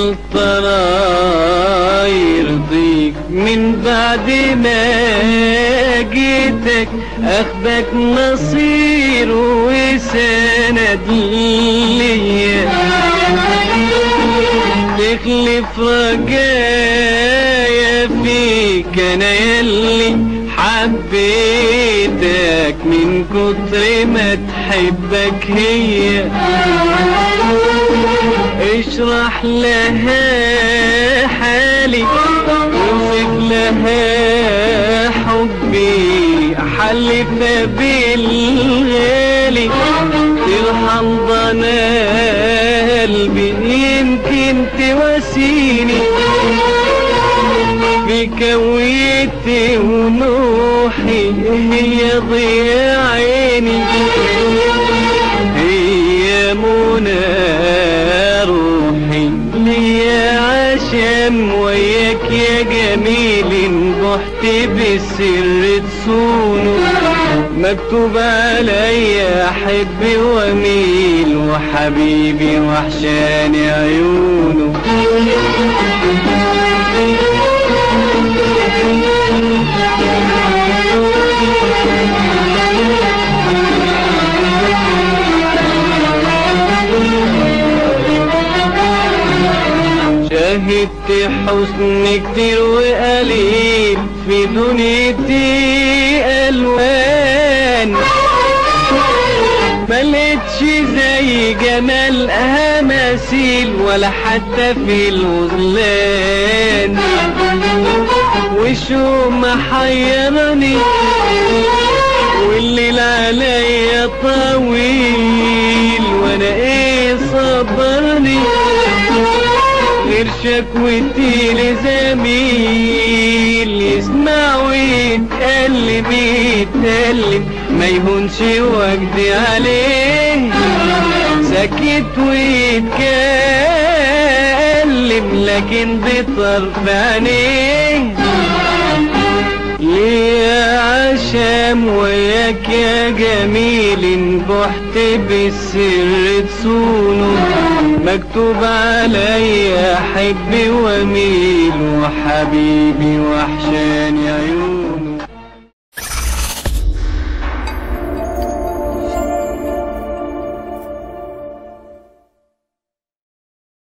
ترى يرضيك من بعد ما جيتك اخدك نصير وسند ليا تخلف رجايا فيك انا يلي حبيتك من كتر ما تحبك هي اشرح لها حالي اوصف لها حبي حلف بالغالي ترحم ضنا قلبي يمكن تواسيني في كويتي ونوحي هي ضياء عيني هي منى روحي ليا عشم وياك يا جميل بحت بالسر تصونه مكتوب عليا احب واميل وحبيبي وحشاني عيونه شاهدت حسن كتير وقليل في دنيتي الوان ملقتش زي جمالها مثيل ولا حتى في الغزلان وشو محيرني والليل عليا طويل وانا ايه صبرني غير شكوتي لزميل يسمع ويتألم يتألم ما يهونش وجدي عليه سكت ويتكلم لكن بطرف عينيه ليه عشام وياك يا جميل بحت بالسر تصونه مكتوب عليا احب واميل وحبيبي وحشاني عيون